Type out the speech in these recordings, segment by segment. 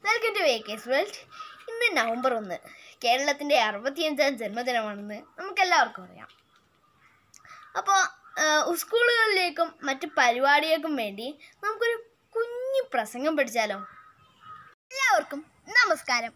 welcome to വേക്കേസ് world ഇന്ന് November ഒന്ന് കേരളത്തിൻ്റെ അറുപത്തിയഞ്ചാം ജന്മദിനമാണെന്ന് നമുക്കെല്ലാവർക്കും അറിയാം അപ്പോൾ സ്കൂളുകളിലേക്കും മറ്റ് പരിപാടികൾക്കും വേണ്ടി നമുക്കൊരു കുഞ്ഞു പ്രസംഗം പഠിച്ചാലോ എല്ലാവർക്കും നമസ്കാരം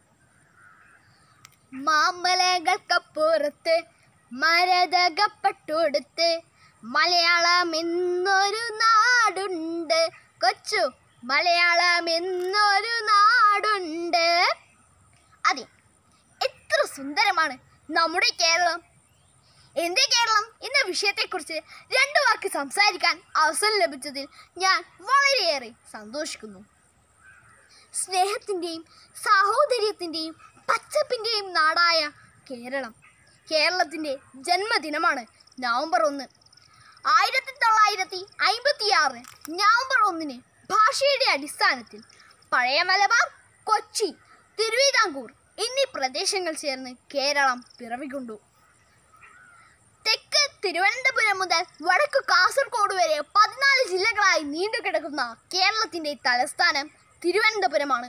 മാമലകൾക്കപ്പുറത്ത് മരതകപ്പെട്ടൊടുത്ത് മലയാളം എന്നൊരു നാടുണ്ട് കൊച്ചു മലയാളം എന്നൊരു നാടുണ്ട് അതെ എത്ര സുന്ദരമാണ് നമ്മുടെ കേരളം എന്റെ കേരളം എന്ന വിഷയത്തെക്കുറിച്ച് രണ്ട് വാക്ക് സംസാരിക്കാൻ അവസരം ലഭിച്ചതിൽ ഞാൻ വളരെയേറെ സന്തോഷിക്കുന്നു സ്നേഹത്തിൻ്റെയും സാഹോദര്യത്തിൻ്റെയും പച്ചപ്പിൻ്റെയും നാടായ കേരളം കേരളത്തിൻ്റെ ജന്മദിനമാണ് നവംബർ ഒന്ന് ആയിരത്തി തൊള്ളായിരത്തി അയിമ്പത്തി ആറ് നവംബർ ഒന്നിന് ഭാഷയുടെ അടിസ്ഥാനത്തിൽ പഴയ മലബാർ കൊച്ചി തിരുവിതാംകൂർ എന്നീ പ്രദേശങ്ങൾ ചേർന്ന് കേരളം പിറവികൊണ്ടു തെക്ക് തിരുവനന്തപുരം മുതൽ വടക്ക് കാസർഗോഡ് വരെ പതിനാല് ജില്ലകളായി നീണ്ടുകിടക്കുന്ന കേരളത്തിന്റെ തലസ്ഥാനം തിരുവനന്തപുരമാണ്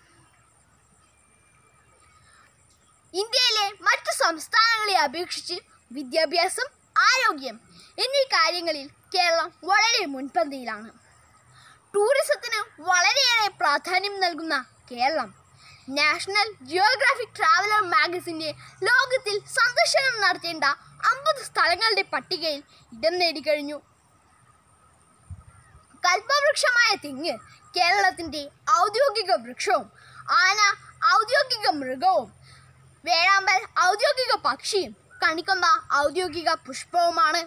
ഇന്ത്യയിലെ മറ്റു സംസ്ഥാനങ്ങളെ അപേക്ഷിച്ച് വിദ്യാഭ്യാസം ആരോഗ്യം എന്നീ കാര്യങ്ങളിൽ കേരളം വളരെ മുൻപന്തിയിലാണ് ടൂറിസത്തിന് വളരെയേറെ പ്രാധാന്യം നൽകുന്ന കേരളം നാഷണൽ ജിയോഗ്രാഫിക് ട്രാവലർ മാഗസിന്റെ ലോകത്തിൽ സന്ദർശനം നടത്തേണ്ട അമ്പത് സ്ഥലങ്ങളുടെ പട്ടികയിൽ ഇടം നേടിക്കഴിഞ്ഞു കൽപ്പവൃക്ഷമായ തെങ്ങ് കേരളത്തിന്റെ ഔദ്യോഗിക വൃക്ഷവും ആന ഔദ്യോഗിക മൃഗവും വേഴാമ്പൽ ഔദ്യോഗിക പക്ഷിയും കണിക്കൊമ്പ ഔദ്യോഗിക പുഷ്പവുമാണ്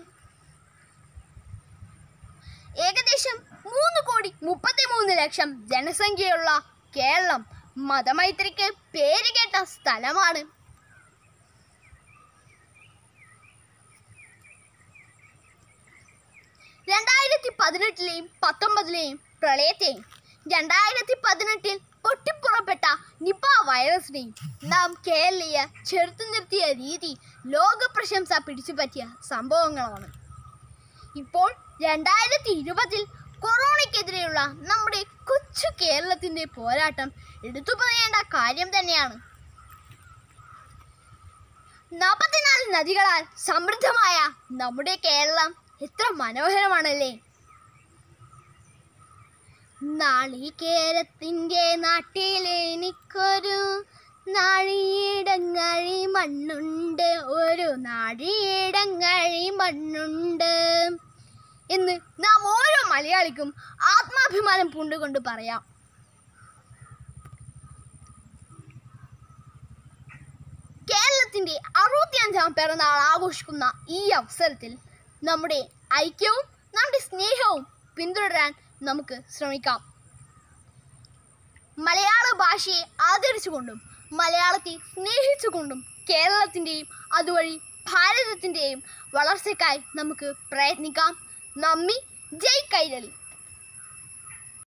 ഏകദേശം മൂന്ന് കോടി മുപ്പത്തിമൂന്ന് ലക്ഷം ജനസംഖ്യയുള്ള കേരളം മതമൈത്രിക്ക് പേരുകേട്ട സ്ഥലമാണ് രണ്ടായിരത്തി പതിനെട്ടിലെയും പത്തൊമ്പതിലെയും പ്രളയത്തെയും രണ്ടായിരത്തി പതിനെട്ടിൽ പൊട്ടിപ്പുറപ്പെട്ട നിപ വൈറസിനെയും നാം കേരളീയ ചെറുത്തു നിർത്തിയ രീതി ലോക പ്രശംസ പിടിച്ചുപറ്റിയ സംഭവങ്ങളാണ് ഇപ്പോൾ രണ്ടായിരത്തി ഇരുപതിൽ കൊറോണയ്ക്കെതിരെയുള്ള നമ്മുടെ കൊച്ചു കേരളത്തിന്റെ പോരാട്ടം എടുത്തു പറയേണ്ട കാര്യം തന്നെയാണ് നാൽപ്പത്തിനാല് നദികളാൽ സമൃദ്ധമായ നമ്മുടെ കേരളം എത്ര മനോഹരമാണല്ലേ നാളികേരത്തിന്റെ നാട്ടിൽ എനിക്കൊരു നാഴിയിടങ്ങഴി മണ്ണുണ്ട് ഒരു നാഴിയിടങ്ങഴി മണ്ണുണ്ട് എന്ന് നാം ഓരോ മലയാളിക്കും ആത്മാഭിമാനം പൂണ്ടുകൊണ്ട് പറയാം കേരളത്തിന്റെ അറുപത്തിയഞ്ചാം പിറന്നാൾ ആഘോഷിക്കുന്ന ഈ അവസരത്തിൽ നമ്മുടെ ഐക്യവും നമ്മുടെ സ്നേഹവും പിന്തുടരാൻ നമുക്ക് ശ്രമിക്കാം മലയാള ഭാഷയെ ആദരിച്ചുകൊണ്ടും മലയാളത്തെ സ്നേഹിച്ചുകൊണ്ടും കേരളത്തിൻ്റെയും അതുവഴി ഭാരതത്തിൻ്റെയും വളർച്ചയ്ക്കായി നമുക്ക് പ്രയത്നിക്കാം നന്ദി ജയ് കൈരളി